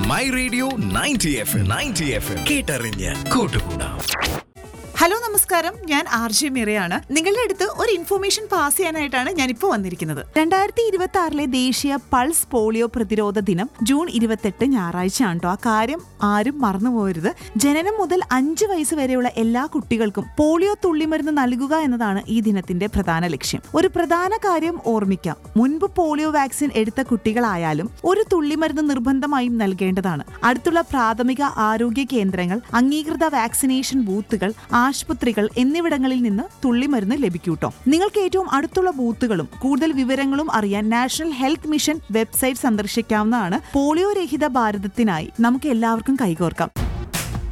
my Radio ninety F M ninety F M കേട്ടറിഞ്ഞ് കൂട്ടുകൂടാം hello നമസ്കാരം ഞാൻ ആർ ജെ മിറയാണ് നിങ്ങളുടെ അടുത്ത് ഒരു ഇൻഫർമേഷൻ പാസ് ചെയ്യാനായിട്ടാണ് ഞാൻ ഇപ്പോൾ വന്നിരിക്കുന്നത് രണ്ടായിരത്തി ഇരുപത്തി ആറിലെ ദേശീയ പൾസ് പോളിയോ പ്രതിരോധ ദിനം ജൂൺ ഇരുപത്തെട്ട് ഞായറാഴ്ച ആണ് കേട്ടോ ആ കാര്യം ആരും മറന്നു പോകരുത് ജനനം മുതൽ അഞ്ച് വയസ്സ് വരെയുള്ള എല്ലാ കുട്ടികൾക്കും പോളിയോ തുള്ളിമരുന്ന് നൽകുക എന്നതാണ് ഈ ദിനത്തിന്റെ പ്രധാന ലക്ഷ്യം ഒരു പ്രധാന കാര്യം ഓർമ്മിക്കാം മുൻപ് പോളിയോ വാക്സിൻ എടുത്ത കുട്ടികളായാലും ഒരു തുള്ളിമരുന്ന് നിർബന്ധമായും നൽകേണ്ടതാണ് അടുത്തുള്ള പ്രാഥമിക ആരോഗ്യ കേന്ദ്രങ്ങൾ അംഗീകൃത വാക്സിനേഷൻ ബൂത്തുകൾ ആശുപത്രികൾ എന്നിവിടങ്ങളിൽ നിന്ന് തുള്ളിമരുന്ന് ലഭിക്കൂട്ടോ നിങ്ങൾക്ക് ഏറ്റവും അടുത്തുള്ള ബൂത്തുകളും കൂടുതൽ വിവരങ്ങളും അറിയാൻ നാഷണൽ ഹെൽത്ത് മിഷൻ വെബ്സൈറ്റ് സന്ദർശിക്കാവുന്നതാണ് പോളിയോ രഹിത ഭാരതത്തിനായി നമുക്ക് എല്ലാവർക്കും കൈകോർക്കാം